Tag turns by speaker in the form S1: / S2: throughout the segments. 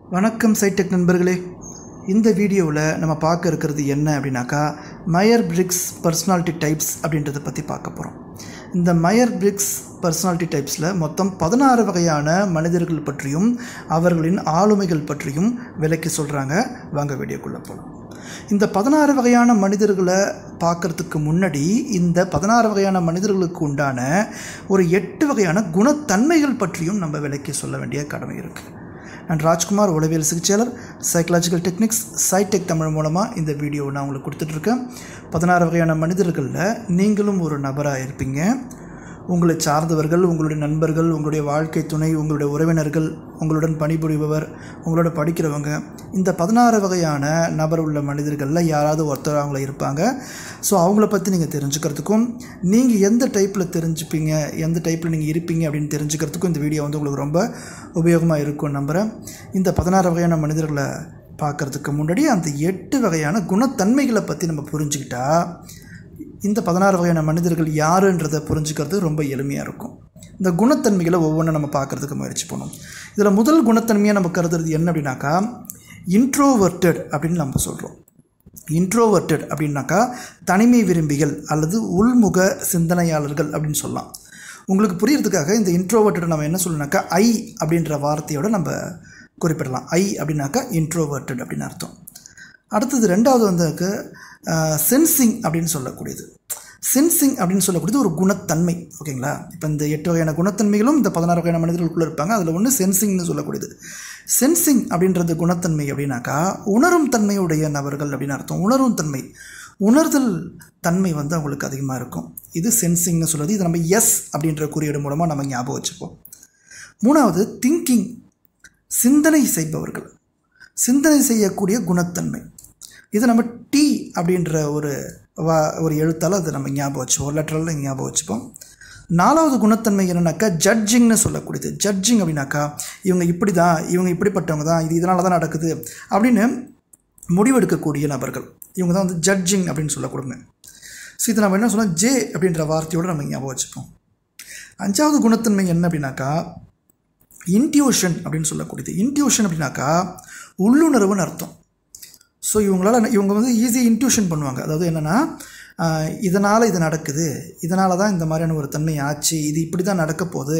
S1: வணக்கம் சைடெக் நண்பர்களே இந்த வீடியோவில் நம்ம பார்க்க இருக்கிறது என்ன அப்படின்னாக்கா மயர் பிரிக்ஸ் பர்சனாலிட்டி டைப்ஸ் அப்படின்றத பற்றி பார்க்க போகிறோம் இந்த மயர் பிரிக்ஸ் பர்சனாலிட்டி டைப்ஸில் மொத்தம் பதினாறு வகையான மனிதர்கள் பற்றியும் அவர்களின் ஆளுமைகள் பற்றியும் விலைக்கு சொல்கிறாங்க வாங்க வீடியோக்குள்ளே போகலாம் இந்த பதினாறு வகையான மனிதர்களை பார்க்கறதுக்கு முன்னாடி இந்த பதினாறு வகையான மனிதர்களுக்கு உண்டான ஒரு எட்டு வகையான குணத்தன்மைகள் பற்றியும் நம்ம விலைக்கு சொல்ல வேண்டிய கடமை இருக்குது நான் ராஜ்குமார் உளவியல் சிகிச்சையாளர் சைக்கலாஜிக்கல் டெக்னிக்ஸ் சைடெக் தமிழ் மூலமாக இந்த வீடியோவை நான் உங்களுக்கு கொடுத்துட்ருக்கேன் பதினாறு வகையான மனிதர்களில் நீங்களும் ஒரு நபராக இருப்பீங்க உங்களை சார்ந்தவர்கள் உங்களுடைய நண்பர்கள் உங்களுடைய வாழ்க்கை துணை உங்களுடைய உறவினர்கள் உங்களுடன் பணிபுரிபவர் உங்களோட படிக்கிறவங்க இந்த பதினாறு வகையான நபர் உள்ள மனிதர்களில் யாராவது ஒருத்தர் அவங்கள இருப்பாங்க ஸோ அவங்கள பற்றி நீங்கள் தெரிஞ்சுக்கிறதுக்கும் நீங்கள் எந்த டைப்பில் தெரிஞ்சுப்பீங்க எந்த டைப்பில் நீங்கள் இருப்பீங்க அப்படின்னு தெரிஞ்சுக்கிறதுக்கும் இந்த வீடியோ வந்து உங்களுக்கு ரொம்ப உபயோகமாக இருக்கும் நம்புகிறேன் இந்த பதினாறு வகையான மனிதர்களை பார்க்குறதுக்கு முன்னாடி அந்த எட்டு வகையான குணத்தன்மைகளை பற்றி நம்ம புரிஞ்சுக்கிட்டா இந்த பதினாறு வகையான மனிதர்கள் யாருன்றதை புரிஞ்சுக்கிறது ரொம்ப எளிமையாக இருக்கும் இந்த குணத்தன்மைகளை ஒவ்வொன்றும் நம்ம பார்க்குறதுக்கு முயற்சி பண்ணணும் இதில் முதல் குணத்தன்மையாக நம்ம கருதுறது என்ன அப்படின்னாக்கா இன்ட்ரோவர்ட்டட் அப்படின்னு நம்ம சொல்கிறோம் இன்ட்ரோவர்ட்டட் அப்படின்னாக்கா தனிமை விரும்பிகள் அல்லது உள்முக சிந்தனையாளர்கள் அப்படின்னு சொல்லலாம் உங்களுக்கு புரியறதுக்காக இந்த இன்ட்ரோவர்ட்டட் நம்ம என்ன சொல்லணுனாக்கா ஐ அப்படின்ற வார்த்தையோட நம்ம குறிப்பிடலாம் ஐ அப்படின்னாக்கா இன்ட்ரோவர்ட்டட் அப்படின்னு அர்த்தம் அடுத்தது ரெண்டாவது வந்து சென்சிங் அப்படின்னு சொல்லக்கூடியது சென்சிங் அப்படின்னு சொல்லக்கூடியது ஒரு குணத்தன்மை ஓகேங்களா இப்போ இந்த எட்டு வகையான குணத்தன்மைகளும் இந்த பதினாறு வகையான மனிதர்களுக்குள்ளே இருப்பாங்க அதில் ஒன்று சென்சிங்னு சொல்லக்கூடியது சென்சிங் அப்படின்றது குணத்தன்மை அப்படின்னாக்கா உணரும் தன்மையுடைய நபர்கள் அப்படின்னு அர்த்தம் உணரும் தன்மை உணர்தல் தன்மை வந்து அவங்களுக்கு அதிகமாக இருக்கும் இது சென்சிங்னு சொல்கிறது இது நம்ம எஸ் அப்படின்ற குறியீடு மூலமாக நம்ம ஞாபகம் வச்சுப்போம் மூணாவது திங்கிங் சிந்தனை செய்பவர்கள் சிந்தனை செய்யக்கூடிய குணத்தன்மை இது நம்ம டி அப்படின்ற ஒரு வா ஒரு எழுத்தால் அதை நம்ம ஞாபகம் வச்சுப்போம் ஒரு லெட்டரில் ஞாபகம் வச்சுப்போம் நாலாவது குணத்தன்மை என்னன்னாக்கா ஜட்ஜிங்னு சொல்லக்கூடியது ஜட்ஜிங் அப்படின்னாக்கா இவங்க இப்படி தான் இவங்க இப்படிப்பட்டவங்க தான் இது இதனால தான் நடக்குது அப்படின்னு முடிவெடுக்கக்கூடிய நபர்கள் இவங்க தான் வந்து ஜட்ஜிங் அப்படின்னு சொல்லக்கூடுங்க ஸோ இதை நம்ம என்ன சொல்லலாம் ஜே அப்படின்ற வார்த்தையோடு நம்ம ஞாபகம் வச்சுப்போம் அஞ்சாவது குணத்தன்மை என்ன அப்படின்னாக்கா இன்ட்யூஷன் அப்படின்னு சொல்லக்கூடியது இன்ட்யூஷன் அப்படின்னாக்கா உள்ளுணர்வுன்னு அர்த்தம் ஸோ இவங்களால் இவங்க வந்து ஈஸியாக இன்ட்யூஷன் பண்ணுவாங்க அதாவது என்னென்னா இதனால் இது நடக்குது இதனால தான் இந்த மாதிரியான ஒரு தன்மை ஆச்சு இது இப்படி தான் நடக்க போகுது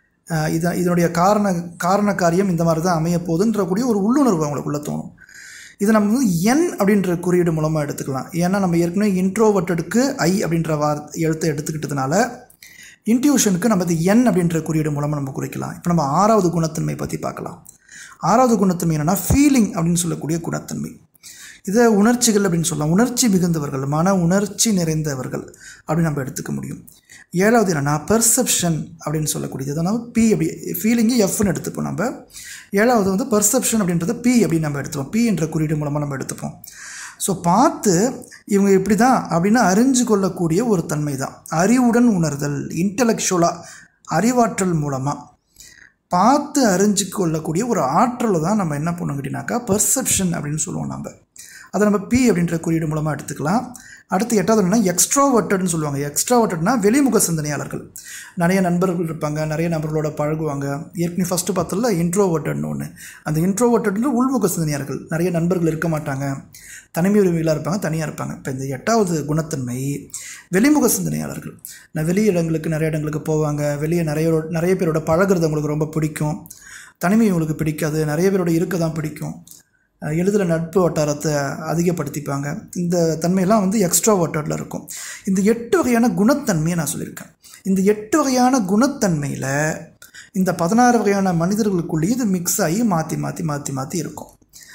S1: இதை இதனுடைய காரண காரண காரியம் இந்த மாதிரி தான் அமைய போகுதுன்ற கூடிய ஒரு உள்ளுணர்வு அவங்களுக்குள்ள தோணும் இதை நம்ம வந்து என் அப்படின்ற குறியீடு மூலமாக எடுத்துக்கலாம் ஏன்னா நம்ம ஏற்கனவே இன்ட்ரோவர்ட்டடுக்கு ஐ அப்படின்ற வார் எழுத்தை எடுத்துக்கிட்டதுனால இன்ட்யூஷனுக்கு நம்ம இது என் அப்படின்ற குறியீடு மூலமாக நம்ம குறிக்கலாம் இப்போ நம்ம ஆறாவது குணத்தன்மை பற்றி பார்க்கலாம் ஆறாவது குணத்தன்மை என்னென்னா ஃபீலிங் அப்படின்னு சொல்லக்கூடிய குணத்தன்மை இதை உணர்ச்சிகள் அப்படின்னு சொல்லலாம் உணர்ச்சி மிகுந்தவர்கள் மன உணர்ச்சி நிறைந்தவர்கள் அப்படின்னு நம்ம எடுத்துக்க முடியும் ஏழாவது என்னென்னா பெர்செப்ஷன் அப்படின்னு சொல்லக்கூடியது அதாவது பி அப்படி ஃபீலிங்கு எஃப்னு எடுத்துப்போம் நம்ம ஏழாவது வந்து பெர்செப்ஷன் அப்படின்றத பி அப்படின்னு நம்ம எடுத்துப்போம் பி என்ற குறியீடு மூலமாக நம்ம எடுத்துப்போம் ஸோ பார்த்து இவங்க இப்படி தான் அப்படின்னு அறிஞ்சு கொள்ளக்கூடிய ஒரு தன்மை தான் அறிவுடன் உணர்தல் இன்டலெக்சுவலாக அறிவாற்றல் மூலமாக பார்த்து அறிஞ்சு கொள்ளக்கூடிய ஒரு ஆற்றலை தான் நம்ம என்ன பண்ணோம் கேட்டிங்கனாக்கா பெர்செப்ஷன் அப்படின்னு சொல்லுவோம் நம்ம அதை நம்ம பி அப்படின்ற குறியீடு மூலமாக எடுத்துக்கலாம் அடுத்து எட்டாவது என்னன்னா எக்ஸ்ட்ராவர்ட்டட்னு சொல்லுவாங்க எக்ஸ்ட்ராவர்ட்டட்னா வெளிமுக சிந்தனையாளர்கள் நிறைய நண்பர்கள் இருப்பாங்க நிறைய நபர்களோட பழகுவாங்க ஏற்கனவே ஃபஸ்ட்டு பார்த்தல இன்ட்ரோவர்ட்டட்னு ஒன்று அந்த இன்ட்ரோவர்ட்டட்னு உள்முக சிந்தனையாளர்கள் நிறைய நண்பர்கள் இருக்க மாட்டாங்க தனிமை உரிமைகளாக இருப்பாங்க தனியாக இருப்பாங்க இப்போ இந்த எட்டாவது குணத்தன்மை வெளிமுக சிந்தனையாளர்கள் நான் வெளி இடங்களுக்கு நிறைய இடங்களுக்கு போவாங்க வெளியே நிறைய நிறைய பேரோட பழகிறது அவங்களுக்கு ரொம்ப பிடிக்கும் தனிமை உங்களுக்கு பிடிக்காது நிறைய பேரோட இருக்க தான் பிடிக்கும் எளிதில் நட்பு வட்டாரத்தை அதிகப்படுத்திப்பாங்க இந்த தன்மையெல்லாம் வந்து எக்ஸ்ட்ரா வாட்டரில் இருக்கும் இந்த எட்டு வகையான குணத்தன்மையை நான் சொல்லியிருக்கேன் இந்த எட்டு வகையான குணத்தன்மையில் இந்த பதினாறு வகையான மனிதர்களுக்குள்ளேயே இது மிக்ஸ் ஆகி மாற்றி மாற்றி மாற்றி மாற்றி இருக்கும்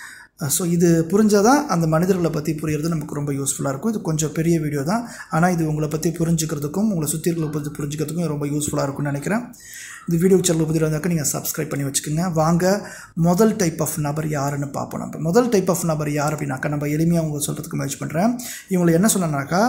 S1: ஸோ இது புரிஞ்சால் தான் அந்த மனிதர்களை பற்றி புரியறது நமக்கு ரொம்ப யூஸ்ஃபுல்லாக இருக்கும் இது கொஞ்சம் பெரிய வீடியோ தான் ஆனால் இது உங்களை பற்றி புரிஞ்சுக்கிறதுக்கும் உங்களை சுற்றி இருக்கிற பற்றி புரிஞ்சுக்கிறதுக்கும் ரொம்ப யூஸ்ஃபுல்லாக இருக்கும்னு நினைக்கிறேன் இந்த வீடியோ சேனல் பற்றி இருந்தாக்க நீங்கள் சப்ஸ்கிரைப் பண்ணி வச்சுக்கோங்க வாங்க முதல் டைப் ஆஃப் நபர் யாருன்னு பார்ப்போம் நம்ம முதல் டைப் ஆஃப் நபர் யார் அப்படின்னாக்கா நம்ம எளிமையாக உங்களுக்கு சொல்கிறதுக்கு முயற்சி பண்ணுறேன் இவங்களை என்ன சொல்லணும்னாக்கா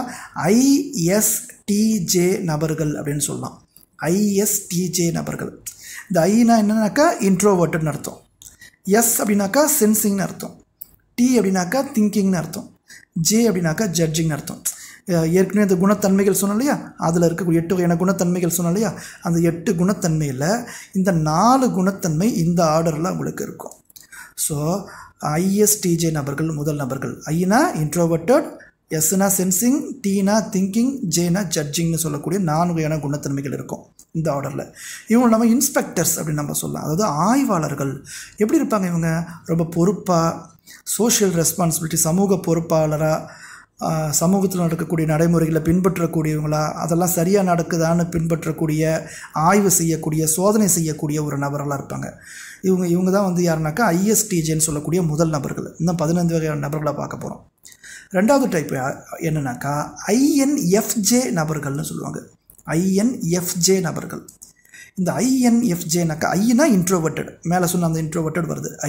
S1: ஐஎஸ்டிஜே நபர்கள் அப்படின்னு சொல்லலாம் ஐஎஸ்டிஜே நபர்கள் இந்த ஐனா என்னன்னாக்கா இன்ட்ரோவர்ட்டுன்னு அர்த்தம் எஸ் அப்படின்னாக்கா சென்சிங்னு அர்த்தம் டி அப்படின்னாக்கா திங்கிங்னு அர்த்தம் ஜே அப்படின்னாக்கா ஜட்ஜிங்னு அர்த்தம் ஏற்கனவே இந்த குணத்தன்மைகள் சொன்னோம் இல்லையா அதில் இருக்கக்கூடிய எட்டு வகையான குணத்தன்மைகள் சொன்னோம் இல்லையா அந்த எட்டு குணத்தன்மையில் இந்த நாலு குணத்தன்மை இந்த ஆர்டரில் உங்களுக்கு இருக்கும் ஸோ ஐஎஸ்டிஜே நபர்கள் முதல் நபர்கள் ஐனா இன்ட்ரோவர்ட்டட் எஸ்னா சென்சிங் டீனா திங்கிங் ஜேனா ஜட்ஜிங்னு சொல்லக்கூடிய நான்கு வகையான குணத்தன்மைகள் இருக்கும் இந்த ஆர்டரில் இவங்க நம்ம இன்ஸ்பெக்டர்ஸ் அப்படின்னு நம்ம சொல்லலாம் அதாவது ஆய்வாளர்கள் எப்படி இருப்பாங்க இவங்க ரொம்ப பொறுப்பாக சோஷியல் ரெஸ்பான்சிபிலிட்டி சமூக பொறுப்பாளராக சமூகத்தில் நடக்கக்கூடிய நடைமுறைகளை பின்பற்றக்கூடியவங்களா அதெல்லாம் சரியாக நடக்குதான்னு பின்பற்றக்கூடிய ஆய்வு செய்யக்கூடிய சோதனை செய்யக்கூடிய ஒரு நபர்களாக இருப்பாங்க இவங்க இவங்க தான் வந்து யாருனாக்கா ஐஎஸ்டிஜேன்னு சொல்லக்கூடிய முதல் நபர்கள் இன்னும் பதினைந்து வகையான நபர்களை பார்க்க போகிறோம் ரெண்டாவது டைப் என்னன்னாக்கா ஐஎன்எஃப்ஜே நபர்கள்னு சொல்லுவாங்க ஐஎன்எஃப்ஜே நபர்கள் இந்த ஐஎன்எஃப்ஜேனாக்கா ஐனா இன்ட்ரோவர்ட்டட் மேலே சொன்ன அந்த இன்ட்ரோவர்ட்டட் வருது ஐ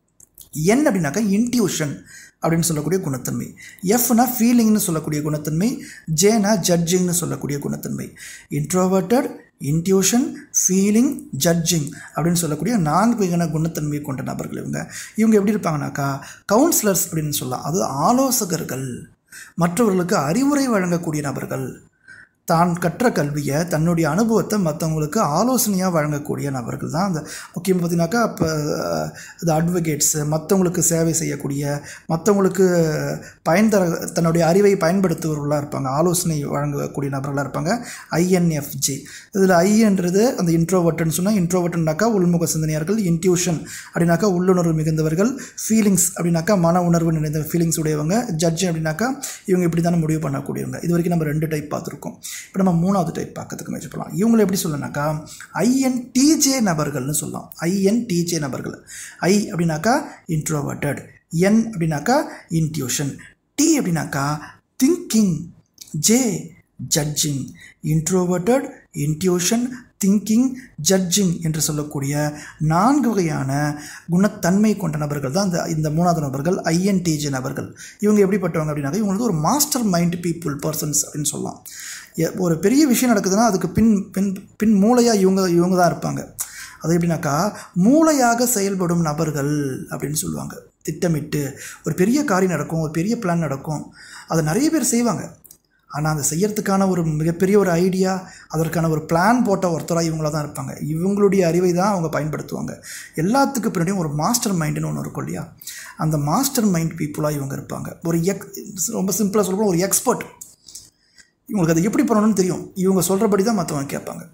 S1: என் அப்படின்னாக்கா இன்ட்யூஷன் அப்படின்னு சொல்லக்கூடிய குணத்தன்மை எஃப்னா ஃபீலிங்னு சொல்லக்கூடிய குணத்தன்மை ஜேனா ஜட்ஜிங்னு சொல்லக்கூடிய குணத்தன்மை இன்ட்ரோவர்ட்டட் இன்ட்யூஷன் ஃபீலிங் ஜட்ஜிங் அப்படின்னு சொல்லக்கூடிய நான்கு வகையான குணத்தன்மை கொண்ட நபர்கள் இவங்க இவங்க எப்படி இருப்பாங்கனாக்கா கவுன்சிலர்ஸ் அப்படின்னு சொல்லலாம் அது ஆலோசகர்கள் மற்றவர்களுக்கு அறிவுரை வழங்கக்கூடிய நபர்கள் தான் கற்ற கல்வியை தன்னுடைய அனுபவத்தை மற்றவங்களுக்கு ஆலோசனையாக வழங்கக்கூடிய நபர்கள் தான் அந்த முக்கியமாக பார்த்தீங்கன்னாக்கா இப்போ இந்த அட்வொகேட்ஸு மற்றவங்களுக்கு சேவை செய்யக்கூடிய மற்றவங்களுக்கு பயன் தர தன்னுடைய அறிவை பயன்படுத்துபவர்களாக இருப்பாங்க ஆலோசனை வழங்கக்கூடிய நபர்களாக இருப்பாங்க ஐஎன்எஃப்ஜி இதில் ஐன்றது அந்த இன்ட்ரோவர்ட்னு சொன்னால் இன்ட்ரோவர்ட்னாக்கா உள்முக சிந்தனையார்கள் இன்ட்யூஷன் அப்படின்னாக்கா உள்ளுணர்வு மிகுந்தவர்கள் ஃபீலிங்ஸ் அப்படின்னாக்கா மன உணர்வு நிறைந்த ஃபீலிங்ஸ் உடையவங்க ஜட்ஜ் அப்படின்னாக்கா இவங்க இப்படி தானே முடிவு பண்ணக்கூடியவங்க இது வரைக்கும் நம்ம ரெண்டு டைப் பார்த்துருக்கோம் இப்போ நம்ம மூணாவது டைப் பார்க்கறதுக்கு முயற்சி பண்ணலாம் இவங்களை எப்படி சொல்லணும்னாக்கா ஐஎன்டிஜே நபர்கள்னு சொல்லலாம் ஐஎன்டிஜே நபர்கள் ஐ அப்படின்னாக்கா இன்ட்ரோவர்ட்டட் என் அப்படின்னாக்கா இன்ட்யூஷன் டி அப்படின்னாக்கா thinking J judging introverted intuition thinking judging என்று சொல்லக்கூடிய நான்கு வகையான குணத்தன்மை கொண்ட நபர்கள் தான் இந்த இந்த மூணாவது நபர்கள் ஐஎன்டிஜே நபர்கள் இவங்க எப்படிப்பட்டவங்க அப்படின்னாக்க இவங்களுக்கு ஒரு மாஸ்டர் மைண்ட் பீப்புள் பர்சன்ஸ் அப்படின்னு சொல்லலாம் எ- ஒரு பெரிய விஷயம் நடக்குதுன்னா அதுக்கு பின் பின் பின் மூளையாக இவங்க இவங்க தான் இருப்பாங்க அது எப்படின்னாக்கா மூளையாக செயல்படும் நபர்கள் அப்படின்னு சொல்லுவாங்க திட்டமிட்டு ஒரு பெரிய காரியம் நடக்கும் ஒரு பெரிய பிளான் நடக்கும் அதை நிறைய பேர் செய்வாங்க ஆனால் அதை செய்யறதுக்கான ஒரு மிகப்பெரிய ஒரு ஐடியா அதற்கான ஒரு பிளான் போட்ட ஒருத்தராக இவங்களா தான் இருப்பாங்க இவங்களுடைய அறிவை தான் அவங்க பயன்படுத்துவாங்க எல்லாத்துக்கு பின்னாடியும் ஒரு மாஸ்டர் மைண்டுன்னு ஒன்று இருக்கும் இல்லையா அந்த மாஸ்டர் மைண்ட் பீப்புளாக இவங்க இருப்பாங்க ஒரு எக் ரொம்ப சிம்பிளாக சொல்லப்போ ஒரு எக்ஸ்பர்ட் இவங்களுக்கு அதை எப்படி பண்ணணும்னு தெரியும் இவங்க சொல்கிறபடி தான் மற்றவங்க கேட்பாங்க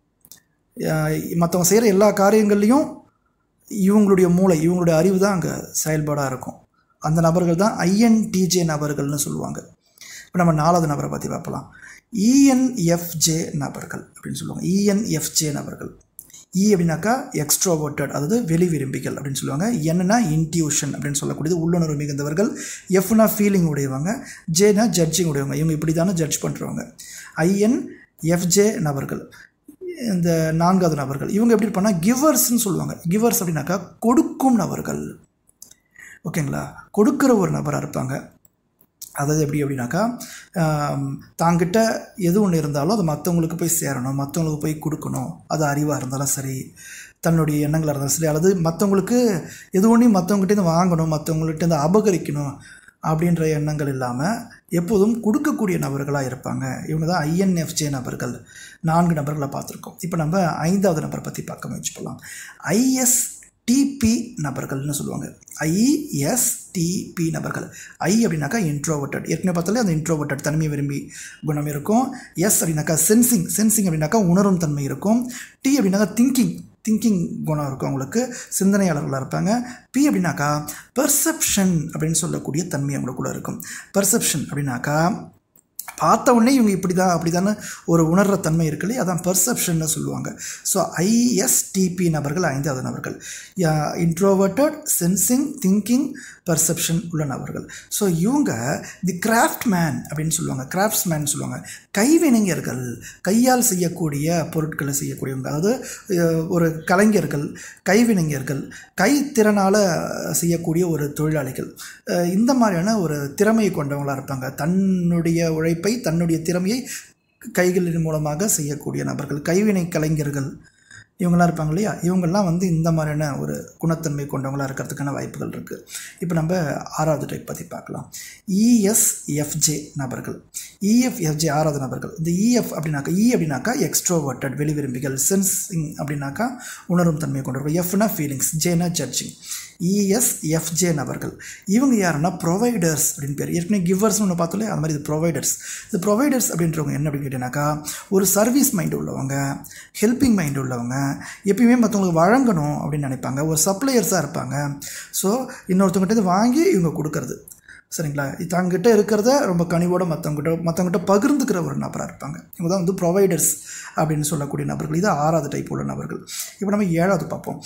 S1: மற்றவங்க செய்கிற எல்லா காரியங்கள்லையும் இவங்களுடைய மூளை இவங்களுடைய அறிவு தான் அங்கே செயல்பாடாக இருக்கும் அந்த நபர்கள் தான் ஐஎன்டிஜே நபர்கள்னு சொல்லுவாங்க இப்போ நம்ம நாலாவது நபரை பற்றி பார்க்கலாம் இஎன்எஃப்ஜே நபர்கள் அப்படின்னு சொல்லுவாங்க இஎன்எஃப்ஜே நபர்கள் இ அப்படின்னாக்கா எக்ஸ்ட்ரோவர்ட்டட் அதாவது வெளி விரும்பிகள் அப்படின்னு சொல்லுவாங்க என்னன்னா இன்ட்யூஷன் அப்படின்னு சொல்லக்கூடியது உள்ளுணர்வு மிகுந்தவர்கள் எஃப்னா ஃபீலிங் உடையவங்க ஜேனா ஜட்ஜிங் உடையவங்க இவங்க இப்படி தானே ஜட்ஜ் பண்ணுறவங்க ஐஎன் எஃப்ஜே நபர்கள் இந்த நான்காவது நபர்கள் இவங்க எப்படி இருப்பாங்கன்னா கிவர்ஸ்னு சொல்லுவாங்க கிவர்ஸ் அப்படின்னாக்கா கொடுக்கும் நபர்கள் ஓகேங்களா கொடுக்குற ஒரு நபராக இருப்பாங்க அதாவது எப்படி அப்படின்னாக்கா ஆம், தாங்கிட்ட எது ஒன்று இருந்தாலும் அது மற்றவங்களுக்கு போய் சேரணும் மற்றவங்களுக்கு போய் கொடுக்கணும் அது அறிவாக இருந்தாலும் சரி தன்னுடைய எண்ணங்களாக இருந்தாலும் சரி அல்லது மற்றவங்களுக்கு எது ஒன்றையும் மற்றவங்ககிட்டேருந்து வாங்கணும் மற்றவங்கள்ட்டேருந்து அபகரிக்கணும் அப்படின்ற எண்ணங்கள் இல்லாமல் எப்போதும் கொடுக்கக்கூடிய நபர்களாக இருப்பாங்க இவங்க தான் ஐஎன்எஃப்ஜே நபர்கள் நான்கு நபர்களை பார்த்துருக்கோம் இப்போ நம்ம ஐந்தாவது நபரை பற்றி பார்க்க முயற்சி பண்ணலாம் ஐஎஸ்டிபி நபர்கள்னு சொல்லுவாங்க ஐஎஸ்டிபி நபர்கள் ஐ அப்படின்னாக்கா இன்ட்ரோவர்ட்டட் ஏற்கனவே பார்த்தாலே அந்த இன்ட்ரோவர்ட்டட் தன்மை விரும்பி குணம் இருக்கும் எஸ் அப்படின்னாக்கா சென்சிங் சென்சிங் அப்படின்னாக்கா உணரும் தன்மை இருக்கும் டி அப்படின்னாக்கா திங்கிங் திங்கிங் குணம் இருக்கும் அவங்களுக்கு சிந்தனையாளர்களாக இருப்பாங்க பி அப்படின்னாக்கா பெர்செப்ஷன் அப்படின்னு சொல்லக்கூடிய தன்மை அவங்களுக்குள்ள இருக்கும் பெர்செப்ஷன் அப்படின்னாக்கா பார்த்த உடனே இவங்க இப்படி தான் அப்படி தானே ஒரு உணர்ற தன்மை இருக்கு இல்லையா அதான் பெர்செப்ஷன்னு சொல்லுவாங்க ஸோ ஐஎஸ்டிபி நபர்கள் ஐந்தாவது நபர்கள் இன்ட்ரோவர்ட்டட் சென்சிங் திங்கிங் பெர்செப்ஷன் உள்ள நபர்கள் ஸோ இவங்க தி கிராஃப்ட் மேன் அப்படின்னு சொல்லுவாங்க கிராஃப்ட்ஸ் மேன் சொல்லுவாங்க கைவினைஞர்கள் கையால் செய்யக்கூடிய பொருட்களை செய்யக்கூடியவங்க அதாவது அஹ், ஒரு கலைஞர்கள் கைவினைஞர்கள் கைத்திறனால் செய்யக்கூடிய ஒரு தொழிலாளிகள் அஹ், இந்த மாதிரியான ஒரு திறமையை கொண்டவங்களாக இருப்பாங்க தன்னுடைய உழைப்பை தன்னுடைய திறமையை கைகளின் மூலமாக செய்யக்கூடிய நபர்கள் கைவினை கலைஞர்கள் இவங்களாம் இருப்பாங்க இல்லையா இவங்கெல்லாம் வந்து இந்த மாதிரியான ஒரு குணத்தன்மை கொண்டவங்களாக இருக்கிறதுக்கான வாய்ப்புகள் இருக்குது இப்போ நம்ம ஆறாவது டைப் பற்றி பார்க்கலாம் இஎஸ்எஃப்ஜே நபர்கள் இஎஃப்எஃப்ஜே ஆறாவது நபர்கள் இந்த இஎஃப் அப்படின்னாக்கா இ அப்படின்னாக்கா எக்ஸ்ட்ரோவர்ட்டட் வெளி விரும்பிகள் சென்சிங் அப்படின்னாக்கா உணரும் தன்மையை கொண்டவர்கள் எஃப்னா ஃபீலிங்ஸ் ஜேனா ஜட்ஜிங் இஎஸ்எஃப்ஜே நபர்கள் இவங்க யாருன்னா ப்ரொவைடர்ஸ் அப்படின்னு பேர் ஏற்கனவே கிவர்ஸ்னு ஒன்று பார்த்தோம்ல அது மாதிரி இது ப்ரொவைடர்ஸ் இது ப்ரொவைடர்ஸ் அப்படின்றவங்க என்ன அப்படின்னு கேட்டீங்கன்னாக்கா ஒரு சர்வீஸ் மைண்ட் உள்ளவங்க ஹெல்பிங் மைண்ட் உள்ளவங்க எப்பயுமே மற்றவங்களுக்கு வழங்கணும் அப்படின்னு நினைப்பாங்க ஒரு சப்ளையர்ஸாக இருப்பாங்க ஸோ இன்னொருத்தவங்ககிட்ட வாங்கி இவங்க கொடுக்கறது சரிங்களா தங்கிட்ட இருக்கிறத ரொம்ப கனிவோடு மற்றவங்ககிட்ட மற்றவங்ககிட்ட பகிர்ந்துக்கிற ஒரு நபராக இருப்பாங்க இவங்க தான் வந்து ப்ரொவைடர்ஸ் அப்படின்னு சொல்லக்கூடிய நபர்கள் இது ஆறாவது டைப் உள்ள நபர்கள் இப்போ நம்ம ஏழாவது பார்ப்போம்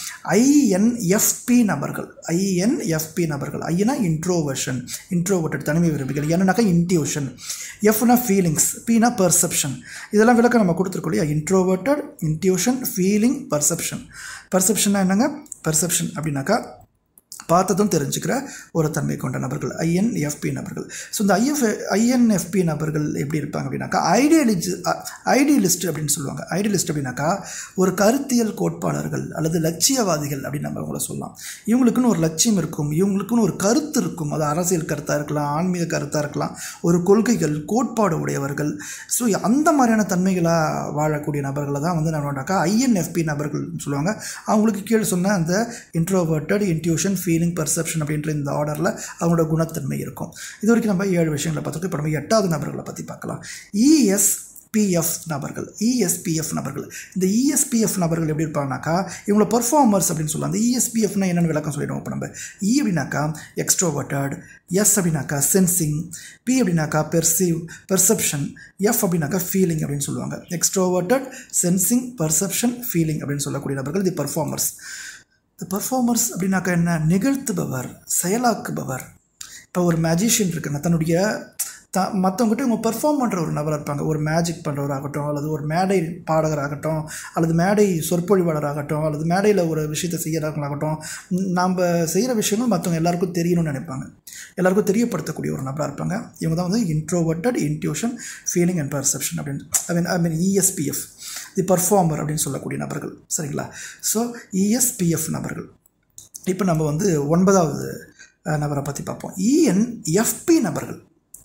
S1: ஐஎன்எஃப்பி நபர்கள் ஐஎன்எஃப்பி நபர்கள் ஐனா இன்ட்ரோவர்ஷன் இன்ட்ரோவர்ட்டட் தனிமை விரும்பிகள் என்னன்னாக்கா இன்ட்யூஷன் எஃப்னா ஃபீலிங்ஸ் பினா பர்செப்ஷன் இதெல்லாம் விளக்கம் நம்ம கொடுத்துருக்கோம் இல்லையா இன்ட்ரோவர்ட்டட் இன்ட்யூஷன் ஃபீலிங் பர்செப்ஷன் பர்செப்ஷன்னா என்னங்க பர்செப்ஷன் அப்படின்னாக்கா பார்த்ததும் தெரிஞ்சுக்கிற ஒரு தன்மை கொண்ட நபர்கள் ஐஎன்எஃப்பி நபர்கள் ஸோ இந்த ஐஎஃப் ஐஎன்எஃப்பி நபர்கள் எப்படி இருப்பாங்க அப்படின்னாக்கா ஐடியலிஜ் ஐடியலிஸ்ட் அப்படின்னு சொல்லுவாங்க ஐடியலிஸ்ட் அப்படின்னாக்கா ஒரு கருத்தியல் கோட்பாளர்கள் அல்லது லட்சியவாதிகள் அப்படின்னு நம்ம அவங்கள சொல்லலாம் இவங்களுக்குன்னு ஒரு லட்சியம் இருக்கும் இவங்களுக்குன்னு ஒரு கருத்து இருக்கும் அது அரசியல் கருத்தாக இருக்கலாம் ஆன்மீக கருத்தாக இருக்கலாம் ஒரு கொள்கைகள் கோட்பாடு உடையவர்கள் ஸோ அந்த மாதிரியான தன்மைகளாக வாழக்கூடிய நபர்களை தான் வந்து நம்மளாக்கா ஐஎன்எஃப்பி நபர்கள்னு சொல்லுவாங்க அவங்களுக்கு கீழே சொன்ன அந்த இன்ட்ரோவர்ட்டட் இன்ட்யூஷன் ஃபீலிங் பர்செப்ஷன் அப்படின்ற இந்த ஆர்டரில் அவங்களோட குணத்தன்மை இருக்கும் இது வரைக்கும் நம்ம ஏழு விஷயங்களை பார்த்துருக்கோம் இப்போ நம்ம எட்டாவது நபர்களை பற்றி பார்க்கலாம் இஎஸ் பிஎஃப் நபர்கள் இஎஸ்பிஎஃப் நபர்கள் இந்த இஎஸ்பிஎஃப் நபர்கள் எப்படி இருப்பாங்கனாக்கா இவங்கள பர்ஃபார்மர்ஸ் அப்படின்னு சொல்லலாம் அந்த இஎஸ்பிஎஃப்னா என்னென்னு விளக்கம் சொல்லிடுவோம் இப்போ நம்ம இ அப்படின்னாக்கா எக்ஸ்ட்ரோவர்ட்டட் எஸ் அப்படின்னாக்கா சென்சிங் பி அப்படின்னாக்கா பெர்சீவ் பெர்செப்ஷன் எஃப் அப்படின்னாக்கா ஃபீலிங் அப்படின்னு சொல்லுவாங்க எக்ஸ்ட்ரோவர்ட்டட் சென்சிங் பர்செப்ஷன் ஃபீலிங் அப்படின்னு சொல்லக்கூடிய நபர்கள் தி பர்ஃபார்மர்ஸ் இந்த பர்ஃபார்மர்ஸ் அப்படின்னாக்கா என்ன நிகழ்த்துபவர் செயலாக்குபவர் இப்போ ஒரு மேஜிஷியன் இருக்குங்க தன்னுடைய த மற்றவங்ககிட்ட இவங்க பெர்ஃபார்ம் பண்ணுற ஒரு நபராக இருப்பாங்க ஒரு மேஜிக் பண்ணுறவராகட்டும் அல்லது ஒரு மேடை பாடகராகட்டும் அல்லது மேடை சொற்பொழிவாளராகட்டும் அல்லது மேடையில் ஒரு விஷயத்தை செய்கிறவங்களாகட்டும் நாம் செய்கிற விஷயங்கள் மற்றவங்க எல்லாருக்கும் தெரியணும்னு நினைப்பாங்க எல்லாருக்கும் தெரியப்படுத்தக்கூடிய ஒரு நபராக இருப்பாங்க இவங்க தான் வந்து introverted intuition feeling and perception அப்படின்னு I mean I mean இஎஸ்பிஎஃப் the performer அப்படின்னு சொல்லக்கூடிய நபர்கள் சரிங்களா ஸோ இஎஸ்பிஎஃப் நபர்கள் இப்போ நம்ம வந்து ஒன்பதாவது நபரை பற்றி பார்ப்போம் இஎன்எஃப்பி நபர்கள்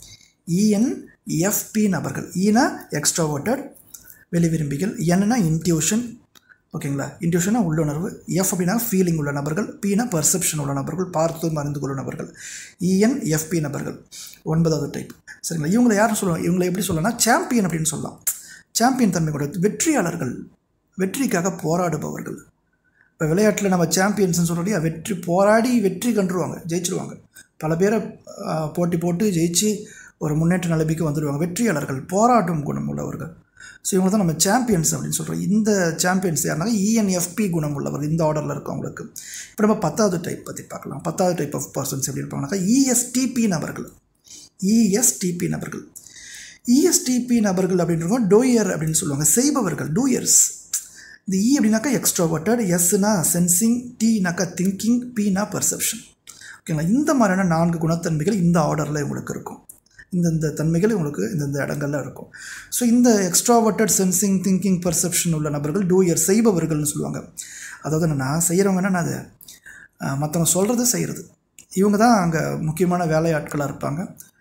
S1: இஎன்எஃப்பி நபர்கள் ஈனா எக்ஸ்ட்ரோவர்ட்டட் வெளி விரும்பிகள் என்னன்னா இன்ட்யூஷன் ஓகேங்களா இன்ட்யூஷனா உள்ளுணர்வு எஃப் அப்படின்னா ஃபீலிங் உள்ள நபர்கள் பினா பர்செப்ஷன் உள்ள நபர்கள் பார்த்து மறந்து கொள்ளும் நபர்கள் இஎன்எஃப்பி நபர்கள் ஒன்பதாவது டைப் சரிங்களா இவங்களை யாரும் சொல்லுவாங்க இவங்களை எப்படி சொல்லலாம் சாம்பியன் அப்படின்னு சொல்லலாம் சாம்பியன் தன்மை கூட வெற்றியாளர்கள் வெற்றிக்காக போராடுபவர்கள் இப்போ விளையாட்டில் நம்ம சாம்பியன்ஸ்னு சொல்கிறோம் வெற்றி போராடி வெற்றி கண்டுருவாங்க ஜெயிச்சிருவாங்க பல பேரை போட்டி போட்டு ஜெயிச்சு ஒரு முன்னேற்ற நிலைமைக்கு வந்துடுவாங்க வெற்றியாளர்கள் போராட்டும் குணம் உள்ளவர்கள் ஸோ இவங்க தான் நம்ம சாம்பியன்ஸ் அப்படின்னு சொல்கிறோம் இந்த சாம்பியன்ஸ் யாருனாங்க இஎன்எஃப்பி குணம் உள்ளவர் இந்த ஆர்டரில் இருக்கவங்களுக்கு இப்போ நம்ம பத்தாவது டைப் பற்றி பார்க்கலாம் பத்தாவது டைப் ஆஃப் பர்சன்ஸ் எப்படி இருப்பாங்கனாக்கா இஎஸ்டிபி நபர்கள் இஎஸ்டிபி நபர்கள் இஎஸ்டிபி நபர்கள் அப்படின்றவங்க டோயர் அப்படின்னு சொல்லுவாங்க செய்பவர்கள் டூயர்ஸ் இந்த இ அப்படின்னாக்கா எக்ஸ்ட்ரோவர்ட்டட் எஸ்னா சென்சிங் டீனாக்கா திங்கிங் பீனா பர்செப்ஷன் ஓகேங்களா இந்த மாதிரியான நான்கு குணத்தன்மைகள் இந்த ஆர்டரில் உங்களுக்கு இருக்கும் இந்தந்த தன்மைகள் உங்களுக்கு இந்தந்த இடங்கள்ல இருக்கும் ஸோ இந்த எக்ஸ்ட்ராவர்ட்டட் சென்சிங் திங்கிங் பர்செப்ஷன் உள்ள நபர்கள் டூயர் செய்பவர்கள்னு சொல்லுவாங்க அதாவது என்னென்னா செய்கிறவங்க என்னென்னா அது மற்றவங்க சொல்கிறது செய்கிறது இவங்க தான் அங்கே முக்கியமான வேலையாட்களாக இருப்பாங்க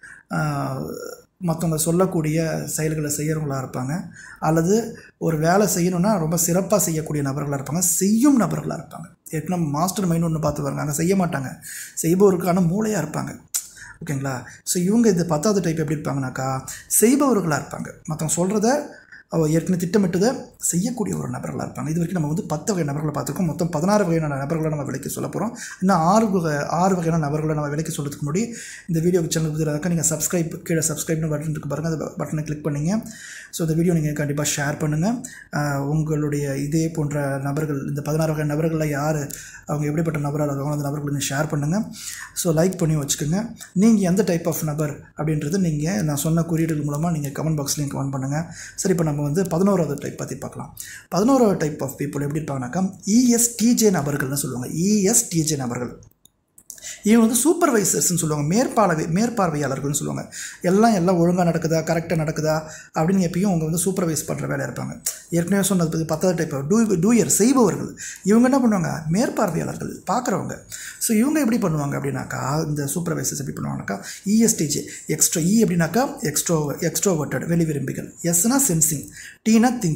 S1: மற்றவங்க சொல்லக்கூடிய செயல்களை செய்கிறவங்களாக இருப்பாங்க அல்லது ஒரு வேலை செய்யணும்னா ரொம்ப சிறப்பாக செய்யக்கூடிய நபர்களாக இருப்பாங்க செய்யும் நபர்களாக இருப்பாங்க ஏற்கனவே மாஸ்டர் மைண்ட் ஒன்று பார்த்து பாருங்க அங்கே செய்ய மாட்டாங்க செய்பவருக்கான மூளையாக இருப்பாங்க ஓகேங்களா ஸோ இவங்க இந்த பத்தாவது டைப் எப்படி இருப்பாங்கனாக்கா செய்பவர்களாக இருப்பாங்க மற்றவங்க சொல்கிறத அவள் ஏற்கனவே திட்டமிட்டதை செய்யக்கூடிய ஒரு நபர்களாக இருப்பாங்க இது வரைக்கும் நம்ம வந்து பத்து வகை நபர்களை பார்த்துருக்கோம் மொத்தம் பதினாறு வகையான நபர்களை நம்ம விலைக்கு சொல்ல போகிறோம் இன்னும் ஆறு வகை ஆறு வகையான நபர்களை நம்ம விலைக்கு சொல்கிறதுக்கு முன்னாடி இந்த வீடியோ சேனல் புதிதாக நீங்கள் சப்ஸ்கிரைப் கீழே சப்ஸ்கிரைப்னு பட்டன் இருக்கு பாருங்கள் அந்த பட்டனை கிளிக் பண்ணிங்க ஸோ இந்த வீடியோ நீங்கள் கண்டிப்பாக ஷேர் பண்ணுங்கள் உங்களுடைய இதே போன்ற நபர்கள் இந்த பதினாறு வகை நபர்களில் யார் அவங்க எப்படிப்பட்ட நபராக இருக்காங்களோ அந்த நபர்களை நீங்கள் ஷேர் பண்ணுங்கள் ஸோ லைக் பண்ணி வச்சுக்கோங்க நீங்கள் எந்த டைப் ஆஃப் நபர் அப்படின்றது நீங்கள் நான் சொன்ன குறியீடுகள் மூலமாக நீங்கள் கமெண்ட் பாக்ஸ்லேயும் கமெண்ட் பண்ணுங்கள் சரி இப்போ நம்ம வந்து பதினோராவது டைப் பற்றி பார்க்கலாம் பதினோராவது டைப் ஆஃப் பீப்புள் எப்படி இருப்பாங்கனாக்கா இஎஸ்டிஜே நபர்கள்னு சொல்லுவாங்க இஎஸ்டிஜே நபர்கள் இவங்க வந்து சூப்பர்வைசர்ஸ்னு சொல்லுவாங்க மேற்பார்வை மேற்பார்வையாளர்கள்னு சொல்லுவாங்க எல்லாம் எல்லாம் ஒழுங்காக நடக்குதா கரெக்டாக நடக்குதா அப்படின்னு எப்பயும் அவங்க வந்து சூப்பர்வைஸ் பண்ணுற வேலையாக இருப்பாங்க ஏற்கனவே சொன்னது பற்றி பத்தாவது டைப் டூ டூயர் செய்பவர்கள் இவங்க என்ன பண்ணுவாங்க மேற்பார்வையாளர்கள் பார்க்குறவங்க ஸோ இவங்க எப்படி பண்ணுவாங்க அப்படின்னாக்கா இந்த சூப்பர்வைசர்ஸ் எப்படி பண்ணுவாங்கனாக்கா இஎஸ்டிஜே எக்ஸ்ட்ரா இ அப்படின்னாக்கா எக்ஸ்ட்ரோ எக்ஸ்ட்ரோவர்ட்டட் வெளி விரும்பிகள் எஸ்னா சென்சிங் டீனா திங்கிங்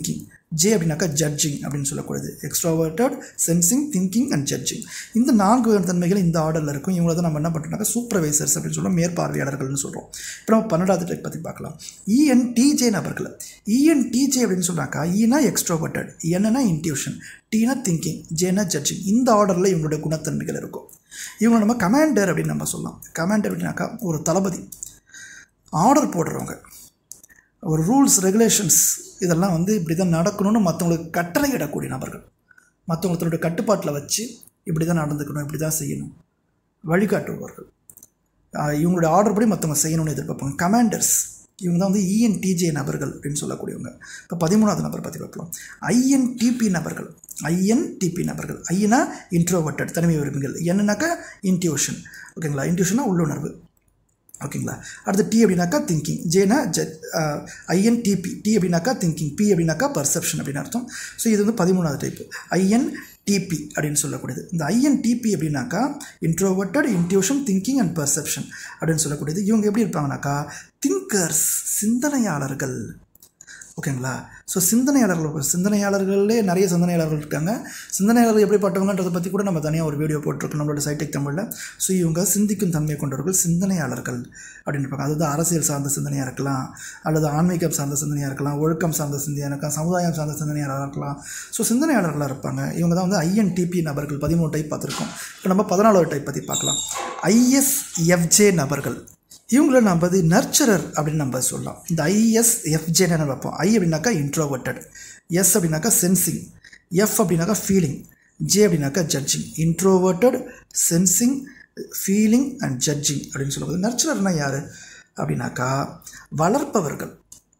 S1: ஜே அப்படின்னாக்கா ஜட்ஜிங் அப்படின்னு சொல்லக்கூடியது extroverted sensing thinking and judging இந்த நான்கு தன்மைகள் இந்த ஆர்டரில் இருக்கும் இவங்கள தான் நம்ம என்ன பண்ணுறோம்னாக்கா சூப்பர்வைசர்ஸ் அப்படின்னு சொல்லுவோம் மேற்பார்வையாளர்கள்னு சொல்கிறோம் இப்போ நம்ம பன்னெண்டாவது டைப் பற்றி பார்க்கலாம் இஎன்டிஜே நபர்கள் இஎன்டிஜே அப்படின்னு சொன்னாக்கா ஈனா எக்ஸ்ட்ரோவர்ட்டட் என்னன்னா இன்ட்யூஷன் டீனா திங்கிங் ஜேனா ஜட்ஜிங் இந்த ஆர்டரில் இவங்களுடைய குணத்தன்மைகள் இருக்கும் இவங்க நம்ம கமாண்டர் அப்படின்னு நம்ம சொல்லலாம் கமாண்டர் அப்படின்னாக்கா ஒரு தளபதி ஆர்டர் போடுறவங்க ஒரு ரூல்ஸ் ரெகுலேஷன்ஸ் இதெல்லாம் வந்து இப்படி தான் நடக்கணும்னு மற்றவங்களுக்கு கட்டளை இடக்கூடிய நபர்கள் மற்றவங்க தன்னுடைய கட்டுப்பாட்டில் வச்சு இப்படி தான் நடந்துக்கணும் இப்படி தான் செய்யணும் வழிகாட்டுபவர்கள் ஆஹ் இவங்களுடைய ஆர்டர் படி மற்றவங்க செய்யணும்னு எதிர்பார்ப்பாங்க கமாண்டர்ஸ் இவங்க தான் வந்து இஎன்டிஜே நபர்கள் அப்படின்னு சொல்லக்கூடியவங்க இப்போ பதிமூணாவது நபர் பற்றி பார்க்கலாம் ஐஎன்டிபி நபர்கள் ஐஎன்டிபி நபர்கள் ஐயனா இன்ட்ரோவர்ட்டட் தனிமை விரும்பிகள் என்னன்னாக்கா இன்ட்யூஷன் ஓகேங்களா இன்ட்யூஷனா உள்ளுணர்வு ஓகேங்களா அடுத்து டி அப்படின்னாக்கா திங்கிங் ஜேனா ஜெட் ஐஎன்டிபி டி அப்படின்னாக்கா திங்கிங் பி அப்படின்னாக்கா பர்செப்ஷன் அப்படின்னு அர்த்தம் ஸோ இது வந்து பதிமூணாவது டைப்பு ஐஎன்டிபி அப்படின்னு சொல்லக்கூடியது இந்த ஐஎன்டிபி அப்படின்னாக்கா introverted intuition thinking and perception அப்படின்னு சொல்லக்கூடியது இவங்க எப்படி இருப்பாங்கனாக்கா திங்கர்ஸ் சிந்தனையாளர்கள் ஓகேங்களா ஸோ சிந்தனையாளர்கள் சிந்தனையாளர்களே நிறைய சிந்தனையாளர்கள் இருக்காங்க சிந்தனையாளர்கள் எப்படிப்பட்டவங்கன்றதை பற்றி கூட நம்ம தனியாக ஒரு வீடியோ போட்டிருக்கோம் நம்மளோட சைடெக் தமிழில் ஸோ இவங்க சிந்திக்கும் தன்மை கொண்டவர்கள் சிந்தனையாளர்கள் அப்படின்னு இருப்பாங்க அதாவது அரசியல் சார்ந்த சிந்தனையாக இருக்கலாம் அல்லது ஆன்மீகம் சார்ந்த சிந்தனையாக இருக்கலாம் ஒழுக்கம் சார்ந்த சிந்தனையாக இருக்கலாம் சமுதாயம் சார்ந்த சிந்தனையாக இருக்கலாம் ஸோ சிந்தனையாளர்களாக இருப்பாங்க இவங்க தான் வந்து ஐஎன்டிபி நபர்கள் பதிமூணு டைப் பார்த்துருக்கோம் இப்போ நம்ம பதினாலாவது டைப் பற்றி பார்க்கலாம் ஐஎஸ்எஃப்ஜே நபர்கள் இவங்கள நம்ம வந்து நர்ச்சரர் அப்படின்னு நம்ம சொல்லலாம் இந்த ஐஎஸ்எஃப்ஜேன்னு பார்ப்போம் ஐ அப்படின்னாக்கா இன்ட்ரோவர்ட்டட் எஸ் அப்படின்னாக்கா சென்சிங் எஃப் அப்படின்னாக்கா ஃபீலிங் ஜே அப்படின்னாக்கா judging introverted sensing feeling and judging அப்படின்னு சொல்லும்போது நர்ச்சரர்னா யார் அப்படின்னாக்கா வளர்ப்பவர்கள்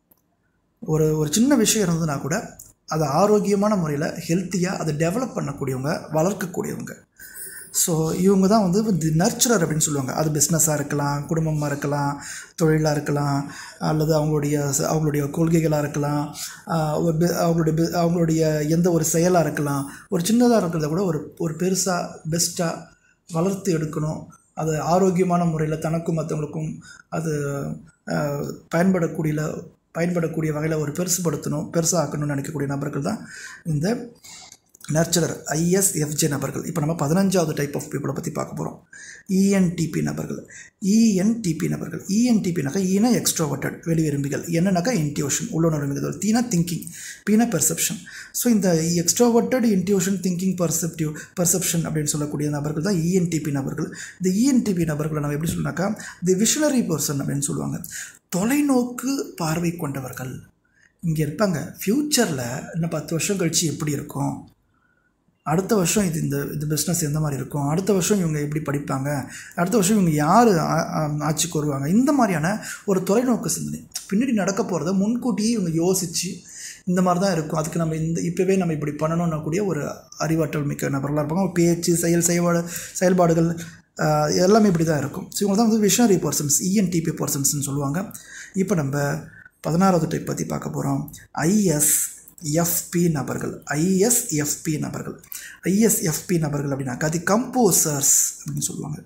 S1: ஒரு ஒரு சின்ன விஷயம் இருந்ததுன்னா கூட அதை ஆரோக்கியமான முறையில் ஹெல்த்தியாக அதை டெவலப் பண்ணக்கூடியவங்க வளர்க்கக்கூடியவங்க ஸோ இவங்க தான் வந்து தி நர்ச்சரர் அப்படின்னு சொல்லுவாங்க அது பிஸ்னஸாக இருக்கலாம் குடும்பமாக இருக்கலாம் தொழிலாக இருக்கலாம் அல்லது அவங்களுடைய ச- அவங்களுடைய கொள்கைகளாக இருக்கலாம் ஆஹ் ஒரு பி- அவங்களுடைய பி- அவங்களுடைய எந்த ஒரு செயலாக இருக்கலாம் ஒரு சின்னதாக இருக்கிறத கூட ஒரு ஒரு பெருசாக பெஸ்ட்டாக வளர்த்து எடுக்கணும் அது ஆரோக்கியமான முறையில் தனக்கும் மற்றவங்களுக்கும் அது ஆஹ், பயன்படக்கூடிய பயன்படக்கூடிய வகையில் ஒரு பெருசுபடுத்தணும் பெருசாக்கணும்னு நினைக்கக்கூடிய நபர்கள் தான் இந்த நர்ச்சரர் ஐஎஸ்எஃப்ஜே நபர்கள் இப்போ நம்ம பதினஞ்சாவது டைப் ஆஃப் பீப்புளை பற்றி பார்க்க போகிறோம் இஎன்டிபி நபர்கள் இஎன்டிபி நபர்கள் இஎன்டிபினாக்கா ஈனா எக்ஸ்ட்ரோவர்ட்டட் வெளி விரும்பிகள் என்னன்னாக்கா இன்ட்யூஷன் உள்ளுணர்வுகள் தீனா திங்கிங் பீனா பெர்செப்ஷன் ஸோ இந்த extroverted intuition thinking perceptive perception அப்படின்னு சொல்லக்கூடிய நபர்கள் தான் இஎன்டிபி நபர்கள் இந்த இஎன்டிபி நபர்களை நம்ம எப்படி சொல்லணும்னாக்கா தி விஷனரி பர்சன் அப்படின்னு சொல்லுவாங்க தொலைநோக்கு பார்வை கொண்டவர்கள் இங்கே இருப்பாங்க ஃப்யூச்சரில் இன்னும் பத்து வருஷம் கழித்து எப்படி இருக்கும் அடுத்த வருஷம் இது இந்த இது பிஸ்னஸ் எந்த மாதிரி இருக்கும் அடுத்த வருஷம் இவங்க எப்படி படிப்பாங்க அடுத்த வருஷம் இவங்க யார் ஆட்சிக்கு வருவாங்க இந்த மாதிரியான ஒரு தொலைநோக்கு சிந்தனை பின்னாடி நடக்க போகிறத முன்கூட்டியே இவங்க யோசித்து இந்த மாதிரி தான் இருக்கும் அதுக்கு நம்ம இந்த இப்போவே நம்ம இப்படி பண்ணணும்னா கூடிய ஒரு அறிவாற்றல் மிக்க நபர்களாக இருப்பாங்க அவங்க பேச்சு செயல் செயல்பாடு செயல்பாடுகள் ஆஹ், எல்லாமே இப்படி தான் இருக்கும் ஸோ இவங்க தான் வந்து விஷனரி பர்சன்ஸ் இஎன்டிபி பர்சன்ஸ்னு சொல்லுவாங்க இப்போ நம்ம பதினாறாவது டைப் பற்றி பார்க்க போகிறோம் ஐஎஸ் எஃப்பி நபர்கள் ஐஎஸ்எஃப்பி நபர்கள் ஐஎஸ்எஃப்பி நபர்கள் அப்படின்னாக்கா அது கம்போசர்ஸ் அப்படின்னு சொல்லுவாங்க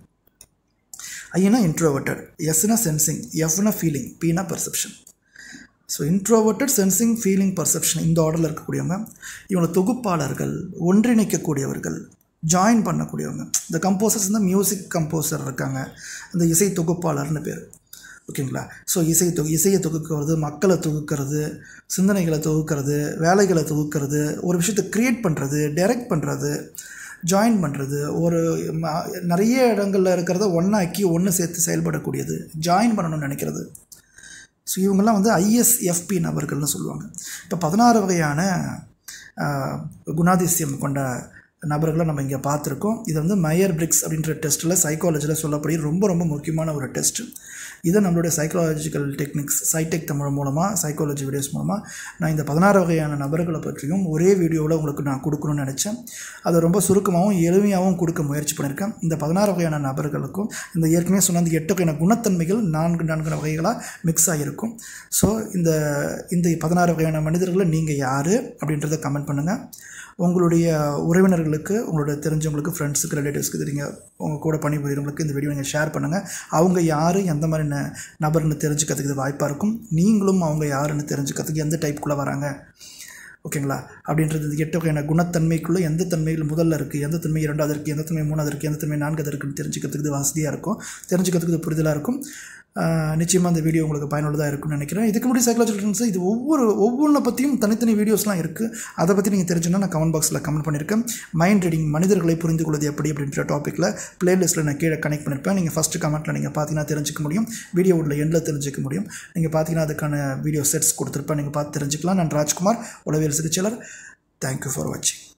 S1: ஐனா இன்ட்ரோவர்ட்டட் எஸ்னா சென்சிங் எஃப்னா ஃபீலிங் பீனா perception so introverted sensing feeling perception இந்த ஆர்டரில் இருக்கக்கூடியவங்க இவங்க தொகுப்பாளர்கள் ஒன்றிணைக்கக்கூடியவர்கள் ஜாயின் பண்ணக்கூடியவங்க இந்த கம்போசர்ஸ் இந்த மியூசிக் கம்போசர் இருக்காங்க அந்த இசை தொகுப்பாளர்னு பேர் ஓகேங்களா ஸோ இசை தொகு இசையை தொகுக்கிறது மக்களை தொகுக்கிறது சிந்தனைகளை தொகுக்கிறது வேலைகளை தொகுக்கிறது ஒரு விஷயத்தை க்ரியேட் பண்ணுறது டைரக்ட் பண்ணுறது ஜாயின் பண்ணுறது ஒரு ம- நிறைய இடங்களில் இருக்கிறத ஒன்றாக்கி ஒன்று சேர்த்து செயல்படக்கூடியது ஜாயின் பண்ணணும்னு நினைக்கிறது ஸோ இவங்கெல்லாம் வந்து ஐஎஸ்எஃப்பி நபர்கள்னு சொல்லுவாங்க இப்போ பதினாறு வகையான ஆஹ், குணாதிசயம் கொண்ட நபர்களை நம்ம இங்கே பார்த்துருக்கோம் இது வந்து மயர் பிரிக்ஸ் அப்படின்ற டெஸ்ட்டில் சைக்காலஜியில் சொல்லப்படி ரொம்ப ரொம்ப முக்கியமான ஒரு டெஸ்ட்டு இதை நம்மளுடைய சைக்காலஜிக்கல் டெக்னிக்ஸ் சைடெக் தமிழ் மூலமாக சைக்காலஜி வீடியோஸ் மூலமாக நான் இந்த பதினாறு வகையான நபர்களை பற்றியும் ஒரே வீடியோவில் உங்களுக்கு நான் கொடுக்கணும்னு நினச்சேன் அதை ரொம்ப சுருக்கமாகவும் எளிமையாகவும் கொடுக்க முயற்சி பண்ணியிருக்கேன் இந்த பதினாறு வகையான நபர்களுக்கும் இந்த ஏற்கனவே சொன்ன அந்த எட்டு வகையான குணத்தன்மைகள் நான்கு நான்கு வகைகளாக மிக்ஸ் ஆகியிருக்கும் ஸோ இந்த இந்த பதினாறு வகையான மனிதர்களை நீங்கள் யார் அப்படின்றத கமெண்ட் பண்ணுங்கள் உங்களுடைய உறவினர்களுக்கு உங்களோட தெரிஞ்சவங்களுக்கு ஃப்ரெண்ட்ஸுக்கு ரிலேட்டிவ்ஸ்க்கு தெரியுங்க உங்கள் கூட பணிபுரியவங்களுக்கு இந்த வீடியோ நீங்கள் ஷேர் பண்ணுங்கள் அவங்க யார் எந்த மாதிரி ந- நபர்னு தெரிஞ்சுக்கிறதுக்கு இது வாய்ப்பாக இருக்கும் நீங்களும் அவங்க யாருன்னு தெரிஞ்சுக்கிறதுக்கு எந்த டைப்புக்குள்ளே வராங்க ஓகேங்களா அப்படின்றது இந்த எட்டு வகையான குணத்தன்மைக்குள்ளே எந்த தன்மைகள் முதல்ல இருக்குது எந்த தன்மை இரண்டாவது இருக்குது எந்த தன்மை மூணாவது இருக்குது எந்த தன்மை நான்காவது இருக்குன்னு தெரிஞ்சுக்கிறதுக்கு இது வசதியாக இருக்கும் தெரிஞ்சுக்கிறதுக்கு இது புரிதலாக இருக்கும் நிச்சயமாக அந்த வீடியோ உங்களுக்கு பயனுள்ளதாக இருக்கும்னு நினைக்கிறேன் இதுக்கு முன்னாடி சைக்காலஜிக்கல் ட்ரெண்ட்ஸ் இது ஒவ்வொரு ஒவ்வொன்றை பற்றியும் தனித்தனி வீடியோஸ்லாம் இருக்குது அதை பற்றி நீங்கள் தெரிஞ்சுன்னா நான் கமெண்ட் பாக்ஸில் கமெண்ட் பண்ணியிருக்கேன் மைண்ட் ரீடிங் மனிதர்களை புரிந்து கொள்வது எப்படி அப்படின்ற டாப்பிக்கில் பிளேலிஸ்ட்டில் நான் கீழே கனெக்ட் பண்ணியிருப்பேன் நீங்கள் ஃபஸ்ட்டு கமெண்ட்டில் நீங்கள் பார்த்தீங்கன்னா தெரிஞ்சுக்க முடியும் வீடியோ உள்ள எண்டில் தெரிஞ்சுக்க முடியும் நீங்கள் பார்த்தீங்கன்னா அதுக்கான வீடியோ செட்ஸ் கொடுத்துருப்பேன் நீங்கள் பார்த்து தெரிஞ்சுக்கலாம் நான் ராஜ்குமார் உளவியல் சிகிச்சையாளர் தேங்க்யூ ஃபார் வாட்சிங்